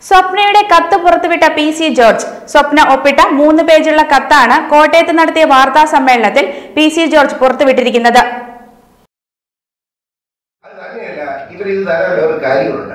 സ്വപ്നയുടെ കത്ത് പുറത്തുവിട്ട പി സി ജോർജ് സ്വപ്ന ഒപ്പിട്ട മൂന്ന് പേജുള്ള കത്താണ് കോട്ടയത്ത് നടത്തിയ വാർത്താ സമ്മേളനത്തിൽ പി സി ജോർജ് പുറത്തുവിട്ടിരിക്കുന്നത് അത് തന്നെയല്ല ഇവർ ഇത് തരാൻ വേറെ കാര്യങ്ങളുണ്ട്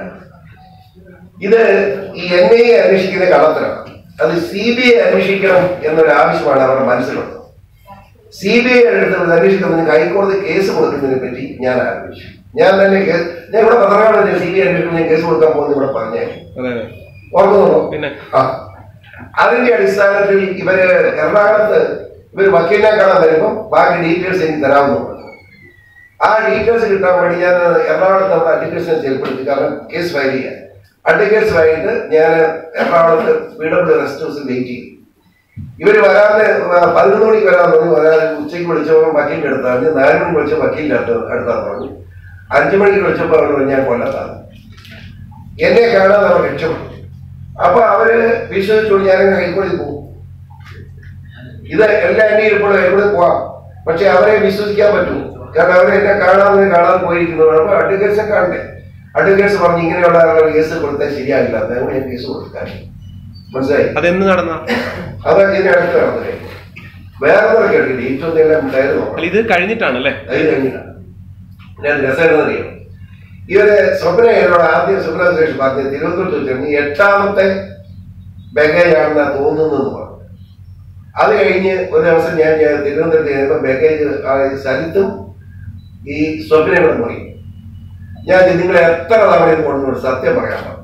ഇത് ഈ എൻ ഐ എ അന്വേഷിക്കുന്ന കള്ളത്തരമാണ് അത് സി ബി ഐ അന്വേഷിക്കണം എന്നൊരു ആവശ്യമാണ് അവരുടെ മനസ്സിലുള്ളത് സി ബി ഐ എടുത്ത് ഇത് അന്വേഷിക്കുന്നതിന് ഹൈക്കോടതി കേസ് കൊടുക്കുന്നതിനെ പറ്റി ഞാൻ ആലോചിച്ചു ഞാൻ തന്നെ കേസ് ഞാൻ ഇവിടെ പത്രക്കാരുടെ സി ബി ഐ അന്വേഷിക്കുന്ന ഞാൻ കേസ് കൊടുക്കാൻ പോകുന്നത് ഇവിടെ പറഞ്ഞേ അതെ അതെ ഓർക്കുന്നുണ്ടോ പിന്നെ ആ അതിന്റെ അടിസ്ഥാനത്തിൽ ഇവര് എറണാകുളത്ത് ഇവര് വക്കീലിനെ കാണാൻ വരുമ്പോൾ ബാക്കി ഡീറ്റെയിൽസ് എനിക്ക് തരാമെന്ന് പറഞ്ഞു ആ ഡീറ്റെയിൽസ് കിട്ടാൻ വേണ്ടി ഞാൻ എറണാകുളത്ത് നമ്മുടെ അഡ്വക്കേഷനെ ചെലപ്പെടുത്തി കാരണം കേസ് ഫയൽ ചെയ്യാൻ അഡ്വക്കേറ്റ്സ് ആയിട്ട് ഞാൻ എറണാകുളത്ത് പി ഡബ്ല്യു റെസ്റ്റ് ഹൗസിൽ വെയിറ്റ് ചെയ്തു ഇവര് വരാതെ പതിനൊന്ന് മണിക്ക് വരാൻ പറഞ്ഞു വരാതെ ഉച്ചയ്ക്ക് വിളിച്ചപ്പോൾ വക്കീലിന്റെ അടുത്താണ് നാല് മണിക്ക് വിളിച്ച വക്കീലിന്റെ അടുത്ത് അടുത്താണ് പറഞ്ഞു അഞ്ചു മണിക്ക് വിളിച്ചപ്പോൾ അവർ പറഞ്ഞു, ഞാൻ കൊല്ലത്താണ് എന്നെ കാണാൻ അവർ രക്ഷപ്പെട്ടു അപ്പൊ അവര് വിശ്വസിച്ചു ഞാൻ ഹൈക്കോടതി പോകും ഇത് എല്ലാ എന്നെ ഇപ്പോൾ ഹൈക്കോടതി പോവാം പക്ഷെ അവരെ വിശ്വസിക്കാൻ പറ്റും കാരണം അവരെ എന്നെ കാണാൻ കാണാൻ പോയിരിക്കുന്നതാണ് അപ്പൊ അഡ്വക്കേറ്റ്സെ കാണണ്ടേ അഡ്വക്കേറ്റ്സ് പറഞ്ഞു ഇങ്ങനെയുള്ള ആളുകൾ കേസ് കൊടുത്താൽ ശരിയാകില്ല അതുകൊണ്ട് ഞാൻ കേസ് കൊടുക്കാൻ മനസ്സിലായി അതെന്ന് നടന്ന അത് ഇതിന്റെ അടുത്ത് നടന്നില്ലേ വേറെ കേട്ടില്ല ഏറ്റവും എല്ലാം ഉണ്ടായിരുന്നു അല്ല ഇത് കഴിഞ്ഞിട്ടാണ് അല്ലേ അത് കഴിഞ്ഞിട്ടാണ് ഞാൻ രസകരമെന്നറിയാം ഇവര് സ്വപ്ന എന്നോട് ആദ്യം സ്വപ്ന സുരേഷ് പറഞ്ഞ തിരുവനന്തപുരത്ത് വെച്ചാൽ നീ എട്ടാമത്തെ ബഗേജാണെന്നാ തോന്നുന്നെന്ന് പറഞ്ഞു അത് കഴിഞ്ഞ് ഒരു ദിവസം ഞാൻ ഞാൻ തിരുവനന്തപുരത്ത് ചെന്നപ്പോൾ ബഗേജ് ആ സ്ഥലത്തും ഈ സ്വപ്നയും കൂടെ പോയി ഞാൻ നിങ്ങളെ എത്ര തവണ ഇത് കൊണ്ടുപോയി സത്യം പറയാൻ പറഞ്ഞു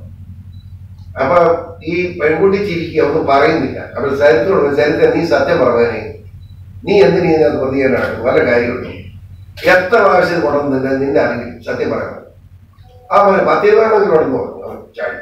അപ്പൊ ഈ പെൺകുട്ടി ചിരിക്കുക ഒന്നും പറയുന്നില്ല അപ്പൊ സരിത്തോട് സരിത്ത നീ സത്യം പറഞ്ഞേ നീ എന്തിനു ഇതിനകത്ത് പ്രതികരണമാണ് പല കാര്യമുണ്ട് എത്ര പ്രാവശ്യം കൊണ്ടുവന്നില്ല നിന്റെ അറിവിൽ സത്യം പറയണം അവൻ പത്തിരുപതെണ്ണം കൊണ്ടു അവൻ ചാടി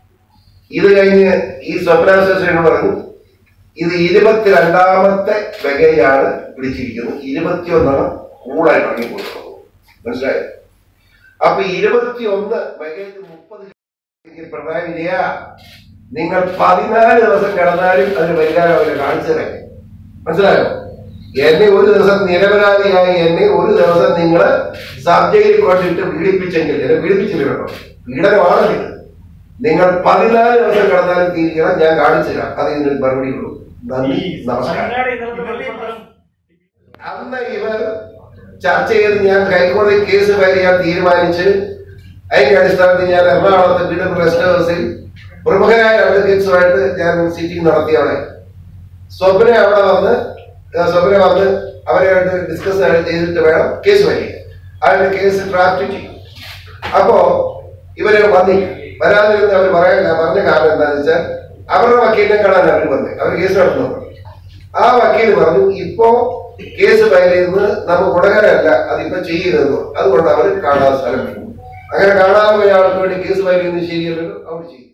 ഇത് കഴിഞ്ഞ് ഈ സ്വപ്ന അസോസിയേഷൻ പറഞ്ഞു ഇത് ഇരുപത്തിരണ്ടാമത്തെ ബഗേജാണ് പിടിച്ചിരിക്കുന്നത് ഇരുപത്തിയൊന്നെണ്ണം കൂടായി ഇറങ്ങി കൊടുക്കുന്നത് മനസ്സിലായോ അപ്പൊ ഇരുപത്തിയൊന്ന് ബഗേജ് മുപ്പത് എനിക്ക് പിണറായി വിജയ നിങ്ങൾ പതിനാല് ദിവസം കിടന്നാലും അതിന് പരിഹാരം അവരെ കാണിച്ചു തരാം മനസ്സിലായോ എന്നെ ഒരു ദിവസം നിരപരാധിയായി എന്നെ ഒരു ദിവസം നിങ്ങൾ സബ് ജയിലിൽ കൊണ്ടിട്ട് പീഡിപ്പിച്ചെങ്കിൽ എന്നെ പീഡിപ്പിച്ചില്ല കേട്ടോ പീഡനമാണ് ഇത് നിങ്ങൾ പതിനാല് ദിവസം കിടന്നാലും തീരുകയാണ് ഞാൻ കാണിച്ചു തരാം അത് ഇതിന് മറുപടി ഉള്ളൂ നന്ദി നമസ്കാരം അന്ന് ഇവർ ചർച്ച ചെയ്ത് ഞാൻ ഹൈക്കോടതി കേസ് ഫയൽ ചെയ്യാൻ തീരുമാനിച്ച് അതിന്റെ അടിസ്ഥാനത്തിൽ ഞാൻ എറണാകുളത്ത് വീണ്ടും റെസ്റ്റ് ഹൗസിൽ പ്രമുഖരായ അഡ്വക്കേറ്റ്സുമായിട്ട് ഞാൻ സിറ്റിംഗ് നടത്തി അവിടെ സ്വപ്ന അവിടെ വന്ന് ആ സ്വപ്ന വന്ന് അവരായിട്ട് ഡിസ്കസ് ചെയ്തിട്ട് വേണം കേസ് ഫയൽ ചെയ്യാൻ അതിന്റെ കേസ് ഡ്രാഫ്റ്റ് ചെയ്യും അപ്പോ ഇവര് വന്നില്ല വരാതിരുന്ന് അവർ പറയാൻ പറഞ്ഞ കാരണം എന്താണെന്ന് വെച്ചാൽ അവരുടെ വക്കീലിനെ കാണാൻ അവർ വന്നത് അവർ കേസ് നടത്തുന്നു ആ വക്കീൽ പറഞ്ഞു ഇപ്പോ കേസ് ഫയൽ ചെയ്യുന്നത് നമുക്ക് ഉടകരല്ല അതിപ്പോ ചെയ്യരുതെന്ന് അതുകൊണ്ട് അവർ കാണാതെ സ്ഥലം വിട്ടു അങ്ങനെ കാണാതെ പോയ ആൾക്ക് വേണ്ടി കേസ് ഫയൽ ചെയ്യുന്നത് ശരിയല്ലല്ലോ അവർ ചെയ്തു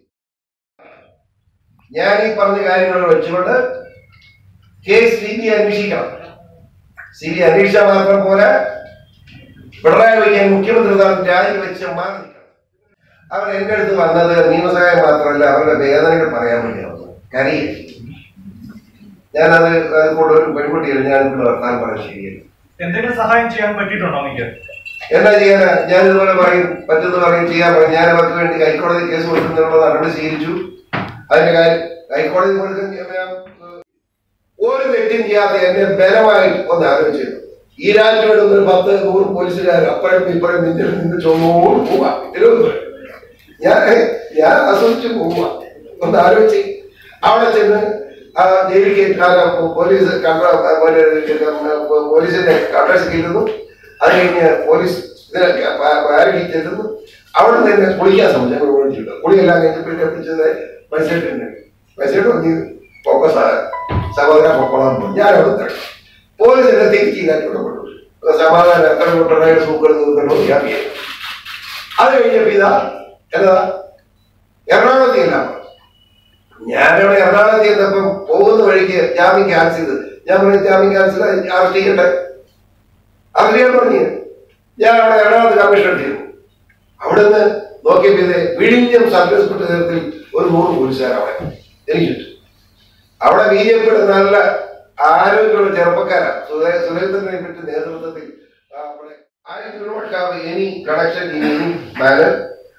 ഞാൻ ഈ പറഞ്ഞ കാര്യങ്ങൾ വെച്ചുകൊണ്ട് കേസ് സി ബി അന്വേഷിക്കണം സി ബി അന്വേഷിച്ചാൽ മാത്രം പോലെ പിണറായി വിജയൻ മുഖ്യമന്ത്രി സ്ഥാനം രാജിവെച്ച് മാറി നിൽക്കണം അവർ എന്റെ അടുത്ത് വന്നത് നിയമസഹായം മാത്രമല്ല അവരുടെ വേദനകൾ പറയാൻ വേണ്ടിയാണ് വന്നത് കരയെ ഞാനത് അത് കൊണ്ട് ഒരു പെൺകുട്ടിയാണ് ഞാൻ ഇവിടെ വർത്താനം പറയാൻ ശരിയല്ല എന്തെങ്കിലും സഹായം ചെയ്യാൻ പറ്റിയിട്ടുണ്ടോ എനിക്ക് എന്നാ ചെയ്യാനാ ഞാൻ ഇതുപോലെ പറയും പറ്റുന്ന പറയും ചെയ്യാൻ പറയും ഞാൻ അവർക്ക് വേണ്ടി ഹൈക്കോടതി കേസ് കൊടുക്കുന്നതിനുള്ള നടപടി സ്വീകരിച്ചു അതിന്റെ കാര്യം ഹൈക്കോടതി കൊടുക്കുന്ന ഞാൻ, ഏഹ്, ഒരു തെറ്റും ചെയ്യാതെ എന്നെ ബലമായി ഒന്ന് ആലോചിച്ചു ഈരാറ്റോട് ഒരു പത്ത് നൂറ് പോലീസുകാർ അപ്പഴും ഇപ്പോഴും നിന്റെ നിന്ന് ചൊന്നോട് പോവാ തിരുവനന്തപുരം ഞാൻ ഞാൻ ആസ്വദിച്ച് പോവാ ഒന്ന് ആലോചിച്ച് അവിടെ ചെന്ന് ആ ജയിലിൽ കയറ്റി- ആ പോലീസ് കണ്ട പോലീസിന്റെ അഡ്രസ് കിട്ടുന്നു അത് കഴിഞ്ഞ് പോലീസ് ഇതിനൊക്കെ ആരൊക്കെ ചെല്ലുന്നു അവിടെ നിന്ന് എന്നെ കുളിക്കാൻ ശ്രമിച്ചു ഞങ്ങൾ ഓടിച്ചിട്ട് കുളിയെല്ലാം കഴിഞ്ഞപ്പോൾ എത്തിച്ചത് പൈസട്ടുണ്ട് പൈസയിട്ട് പറഞ്ഞു ഫോക്കസ് സഹോദര പൊക്കോളാൻ പറഞ്ഞു ഞാൻ അവിടെ തരണം പോലീസ് എന്നെ തിരിച്ച് ഇതാക്കിവിടെ കൊണ്ടു സമാധാനം എത്ര പിണറായി സൂക്കർ നിൽക്കണോ ഞാൻ വിചാരിച്ചു. അത് കഴിഞ്ഞപ്പോ ഇതാ എന്നതാ എറണാകുളത്ത് എല്ലാം ഞാനവിടെ എറണാകുളത്ത് ചെന്നപ്പം പോകുന്ന വഴിക്ക് ജാമ്യം ക്യാൻസൽ ചെയ്ത് ഞാൻ പറഞ്ഞു ജാമ്യം ക്യാൻസൽ അറസ്റ്റ് ചെയ്യട്ടെ അറസ്റ്റ് ചെയ്യാൻ പറഞ്ഞു ഞാൻ അവിടെ എറണാകുളത്ത് കമ്മീഷൻ ചെയ്തു അവിടുന്ന് നോക്കിയപ്പോ ഇത് വിഴിഞ്ഞം സബ് ഇൻസ്പെക്ടർ നേതൃത്വത്തിൽ ഒരു നൂറ് പോലീസുകാർ അവിടെ എനിക്ക് ചുറ്റും അവിടെ ബി ജെ പിയുടെ നല്ല ആരോഗ്യമുള്ള ചെറുപ്പക്കാരാ സുരേ- സുരേന്ദ്രനെ പറ്റി നേതൃത്വത്തിൽ ആ, അവിടെ I do not have any connection in any manner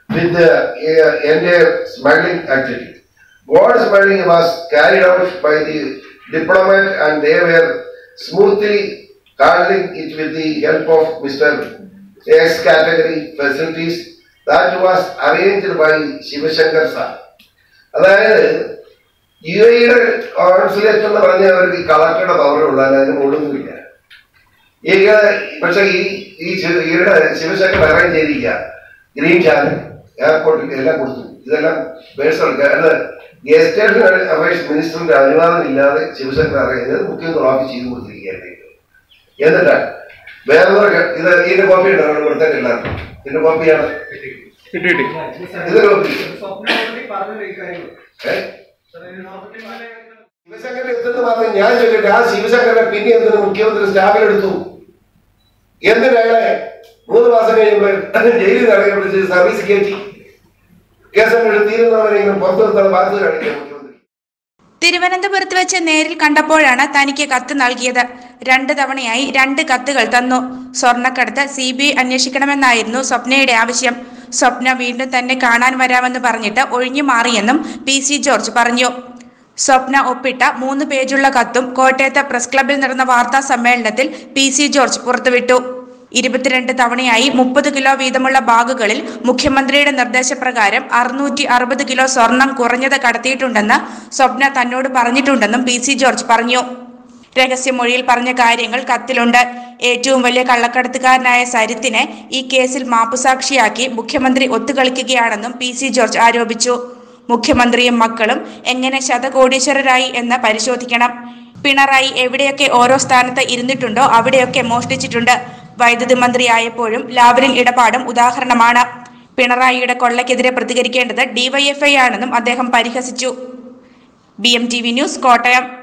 with the uh, entire smuggling activity. Gold smuggling was carried out by the diplomat and they were smoothly handling it with the help of Mr. X category facilities that was arranged by Shivashankar sir. അതായത് U എയുടെ consulate എന്ന് പറഞ്ഞ അവർക്ക് ഈ കളക്ടറുടെ പവറുള്ളൂ അല്ല അതിന് മുകളിലൊന്നുമില്ല ഈ പക്ഷെ ഈ ഈ ശിവ- ഈയുടെ ശിവശങ്കർ അറേഞ്ച് ചെയ്തിരിക്കുക ഗ്രീൻ ചാനൽ എയർപോർട്ടിൽ എല്ലാം കൊടുത്തു ഇതെല്ലാം പേഴ്സണൽ ഗസ്റ്റേഷൻ അഫയേഴ്സ് മിനിസ്റ്ററിന്റെ അനുവാദം ഇല്ലാതെ ശിവശങ്കർ അറേഞ്ച് ചെയ്ത് മുഖ്യമന്ത്രി ഓഫീസ് ചെയ്ത് കൊടുത്തിരിക്കുകയാണ് എന്നിട്ട് വേറെ ഇത് ഇതിന്റെ കോപ്പി ഉണ്ട് അവിടെ കൊടുത്തിട്ടില്ല ഇതിന്റെ കോപ്പിയാണ് ഇതിന്റെ കോപ്പി ഏഹ് ശിവശങ്കരൻ എന്തെന്ന് പറഞ്ഞ് ഞാൻ ചോദിക്കട്ടെ ആ ശിവശങ്കരനെ പിന്നെ എന്തിനു മുഖ്യമന്ത്രി സ്റ്റാഫിലെടുത്തു എന്തിനയാളെ മൂന്ന് മാസം കഴിയുമ്പോൾ ജയിലിൽ നിന്ന് വിളിച്ച് സർവീസ് കയറ്റി കേസെടുത്ത് തീരുന്നവരെ ഇങ്ങനെ പുറത്തു നിർത്താൻ ബാധ്യത കാണിക്കുക മുഖ്യമന്ത്രി തിരുവനന്തപുരത്ത് വെച്ച് നേരിൽ കണ്ടപ്പോഴാണ് തനിക്ക് കത്ത് നൽകിയത് രണ്ട് തവണയായി രണ്ട് കത്തുകൾ തന്നു സ്വർണ്ണക്കടത്ത് സി ബി ഐ അന്വേഷിക്കണമെന്നായിരുന്നു സ്വപ്നയുടെ ആവശ്യം സ്വപ്ന വീണ്ടും തന്നെ കാണാൻ വരാമെന്ന് പറഞ്ഞിട്ട് ഒഴിഞ്ഞു മാറിയെന്നും പി സി ജോർജ് പറഞ്ഞു സ്വപ്ന ഒപ്പിട്ട മൂന്ന് പേജുള്ള കത്തും കോട്ടയത്ത് പ്രസ് ക്ലബിൽ നടന്ന വാർത്താ സമ്മേളനത്തിൽ പി സി ജോർജ് പുറത്തുവിട്ടു ഇരുപത്തിരണ്ട് തവണയായി മുപ്പത് കിലോ വീതമുള്ള ബാഗുകളിൽ മുഖ്യമന്ത്രിയുടെ നിർദ്ദേശപ്രകാരം അറുന്നൂറ്റി അറുപത് കിലോ സ്വർണം കുറഞ്ഞത് കടത്തിയിട്ടുണ്ടെന്ന് സ്വപ്ന തന്നോട് പറഞ്ഞിട്ടുണ്ടെന്നും പി സി ജോർജ് പറഞ്ഞു രഹസ്യമൊഴിയിൽ പറഞ്ഞ കാര്യങ്ങൾ കത്തിലുണ്ട് ഏറ്റവും വലിയ കള്ളക്കടത്തുകാരനായ സരിത്തിനെ ഈ കേസിൽ മാപ്പുസാക്ഷിയാക്കി മുഖ്യമന്ത്രി ഒത്തുകളിക്കുകയാണെന്നും പി സി ജോർജ് ആരോപിച്ചു മുഖ്യമന്ത്രിയും മക്കളും എങ്ങനെ ശതകോടീശ്വരരായി എന്ന് പരിശോധിക്കണം പിണറായി എവിടെയൊക്കെ ഓരോ സ്ഥാനത്ത് ഇരുന്നിട്ടുണ്ടോ അവിടെയൊക്കെ മോഷ്ടിച്ചിട്ടുണ്ട് വൈദ്യുതി മന്ത്രിയായപ്പോഴും ലാവലിൻ ഇടപാടും ഉദാഹരണമാണ് പിണറായിയുടെ കൊള്ളയ്ക്കെതിരെ പ്രതികരിക്കേണ്ടത് ഡിവൈഎഫ്ഐ ആണെന്നും അദ്ദേഹം പരിഹസിച്ചു B M T V news Kottayam